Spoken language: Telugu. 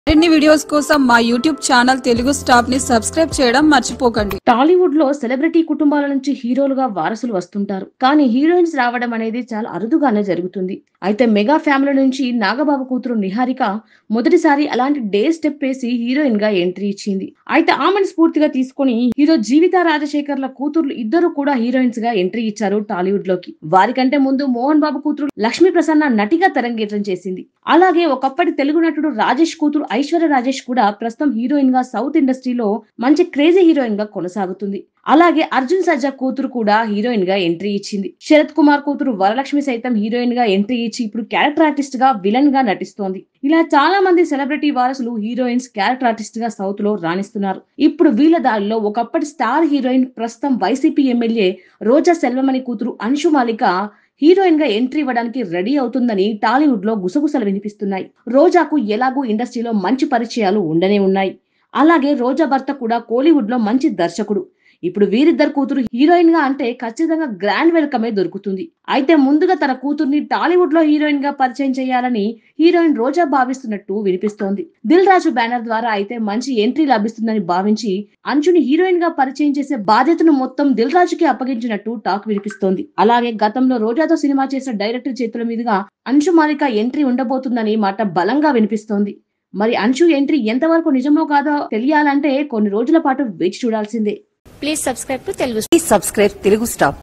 మరిన్ని వీడియోస్ కోసం మా యూట్యూబ్ ఛానల్ తెలుగు స్టాప్ ని సబ్స్క్రైబ్ చేయడం మర్చిపోకండి టాలీవుడ్ లో సెలబ్రిటీ కుటుంబాల నుంచి హీరోలుగా వారసులు వస్తుంటారు కానీ హీరోయిన్స్ రావడం అనేది చాలా అరుదుగానే జరుగుతుంది అయితే మెగా ఫ్యామిలీ నుంచి నాగబాబు కూతురు నిహారిక మొదటిసారి అలాంటి డే స్టెప్ వేసి హీరోయిన్ గా ఎంట్రీ ఇచ్చింది అయితే ఆమెను స్ఫూర్తిగా తీసుకొని హీరో జీవిత రాజశేఖర్ల కూతుర్లు ఇద్దరు కూడా హీరోయిన్స్ గా ఎంట్రీ ఇచ్చారు టాలీవుడ్ లోకి వారికంటే ముందు మోహన్ బాబు కూతురు లక్ష్మీ ప్రసన్న నటిగా తెరంగేట్రం చేసింది అలాగే ఒకప్పటి తెలుగు నటుడు రాజేష్ కూతురు ఐశ్వర్య రాజేష్ కూడా ప్రస్తుతం హీరోయిన్ గా సౌత్ ఇండస్ట్రీలో మంచి క్రేజీ హీరోయిన్ గా కొనసాగుతుంది అలాగే అర్జున్ సజ్జా కూతురు కూడా హీరోయిన్ గా ఎంట్రీ ఇచ్చింది శరత్ కుమార్ కూతురు వరలక్ష్మి సైతం హీరోయిన్ గా ఎంట్రీ ఇచ్చి ఇప్పుడు క్యారెక్టర్ ఆర్టిస్ట్ గా విలన్ గా నటిస్తోంది ఇలా చాలా మంది సెలబ్రిటీ వారసులు హీరోయిన్స్ క్యారెక్టర్ ఆర్టిస్ట్ గా సౌత్ లో రాణిస్తున్నారు ఇప్పుడు వీళ్ళ దారిలో ఒకప్పటి స్టార్ హీరోయిన్ ప్రస్తుతం వైసీపీ ఎమ్మెల్యే రోజా సెల్వమణి కూతురు అంశు మాలిక హీరోయిన్ గా ఎంట్రీ ఇవ్వడానికి రెడీ అవుతుందని టాలీవుడ్ లో గుసగుసలు వినిపిస్తున్నాయి రోజాకు ఎలాగూ ఇండస్ట్రీలో మంచి పరిచయాలు ఉండనే ఉన్నాయి అలాగే రోజా భర్త కూడా కోలీవుడ్ లో మంచి దర్శకుడు ఇప్పుడు వీరిద్దరు కూతురు హీరోయిన్ గా అంటే ఖచ్చితంగా గ్రాండ్ వెల్కమే దొరుకుతుంది అయితే ముందుగా తన కూతుర్ని టాలీవుడ్ లో హీరోయిన్ గా పరిచయం చేయాలని హీరోయిన్ రోజా భావిస్తున్నట్టు వినిపిస్తోంది దిల్ రాజు బ్యానర్ ద్వారా అయితే మంచి ఎంట్రీ లభిస్తుందని భావించి అంచుని హీరోయిన్ గా పరిచయం చేసే బాధ్యతను మొత్తం దిల్ రాజుకి అప్పగించినట్టు టాక్ వినిపిస్తోంది అలాగే గతంలో రోజాతో సినిమా చేసిన డైరెక్టర్ చేతుల మీదుగా అంశు మాలిక ఎంట్రీ ఉండబోతుందని మాట బలంగా వినిపిస్తోంది మరి అంశు ఎంట్రీ ఎంతవరకు నిజమో కాదో తెలియాలంటే కొన్ని రోజుల పాటు వేచి చూడాల్సిందే please subscribe to Telugu Please subscribe Telugu Star.